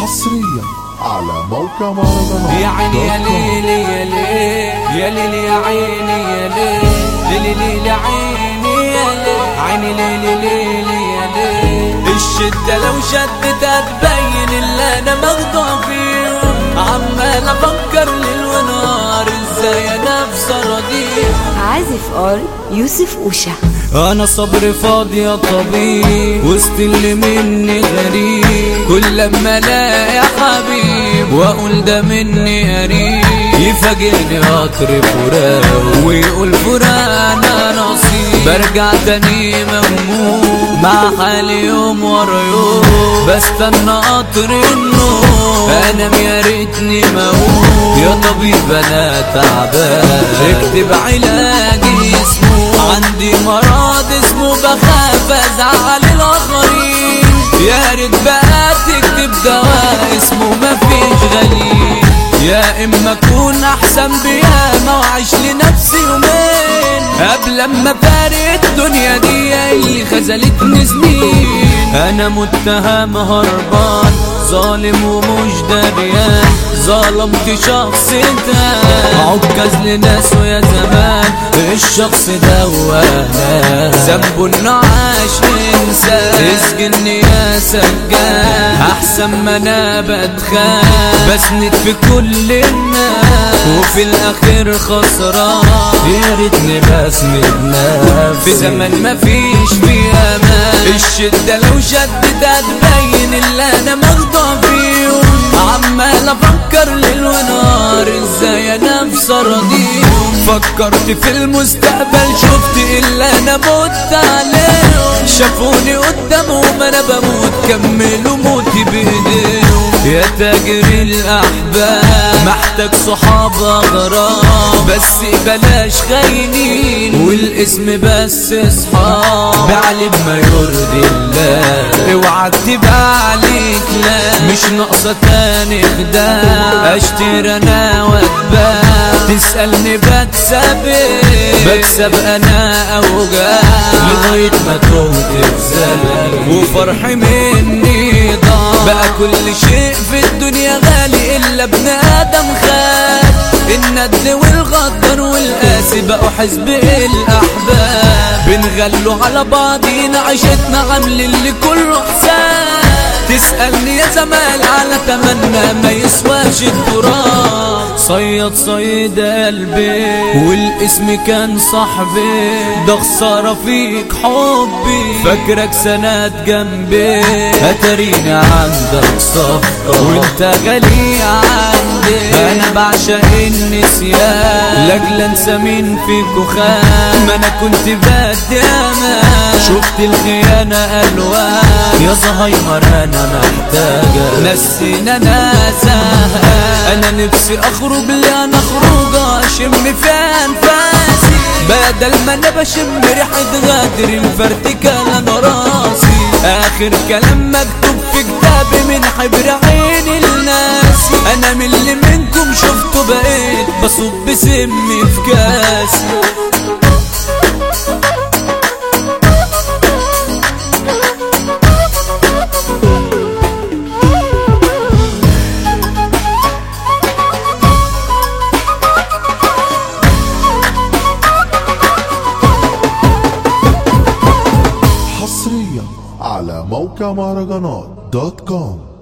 حصريا على موقع مهرجانات يا عيني يا دوت كوم. ليلي يا ليل يا ليلي يا عيني يا ليل ليلي ليلي عيني يا ليل عيني ليلي ليلي يا ليل الشدة لو شدت هتبين اللي انا مخدوع فيهم عمال افكر ليل ونهار ازاي انا في سراديهم عازف ار يوسف اوشا انا صبري فاضي يا طبيب وسط اللي مني غريب كل لما الاقي حبيب واقول ده مني قريب يفاجئني قطر فراق ويقول فراق نصيب برجع تاني مهموم مع حالي يوم ورا يوم بستنى قطر النوم انام يا ريتني موت يا طبيب انا تعبان اكتب علاجي اسمه عندي مرض اسمه بخاف ازعل الاخرين يا ريت بقى تكتب دواء اسمه مفيش غليل يا اما اكون احسن بياما واعيش لنفسي يومين قبل ما فارق الدنيا دي اللي خذلتني سنين انا متهم هربان ظالم ومش دريان ظلمت شخص تاني عكز لناس ويا زمان الشخص ده وانا ذنبه انه عاش انسان اسجني يا سجان احسن ما انا بتخان بسند في كل الناس وفي الاخير خسران يا ريتني بسند نفسي في زمن ما فيش فيه امان الشده لو شدت هتبين اللي انا مخدوع فيهم عمال افكر ليل ونهار ازاي انا في سراديهم فكرت في المستقبل شفت اللي انا مت عليهم شافوني قدامهم انا بموت كملوا موتي بايديهم يا تاجر الاحباب محتاج صحاب اغراب بس بلاش خاينين والاسم بس اصحاب بعلم ما يرضي الله اوعى تبقى عليك لا مش ناقصه تاني خداع اشتري انا واتباع تسألني بكسب ايه بكسب انا اوجاع لغاية ما تهت في زمني وفرحي مني ضاع بقى كل شيء في الدنيا غالي الا ابن ادم خان الندل والغدر والقاسي بقوا حزب الاحباب بنغلوا على بعضينا عيشتنا عامل اللي كله حساب تسألني يا زمال على تمنى ما يسواش التراب صيد صيد قلبي والاسم كان صاحبي ده خسارة فيك حبي فاكرك سند جنبي اتريني عندك صفقة وانت غالي عندي انا بعشق النسيان لاجل انسى مين فيكو خان ما انا كنت بدي امان شفت الخيانة الوان يا زهايمر انا محتاجة نسينا انا زهقان انا نفسي اخرج لي انا خروجة اشم في انفاسي بدل ما انا بشم ريحة غادر الفرتكة انا راسي اخر كلام مكتوب في كتابي من حبر عين الناس انا من اللي منكم شفته بقيت بصب سمي في كاسي حصريا على موقع مهرجانات دوت كوم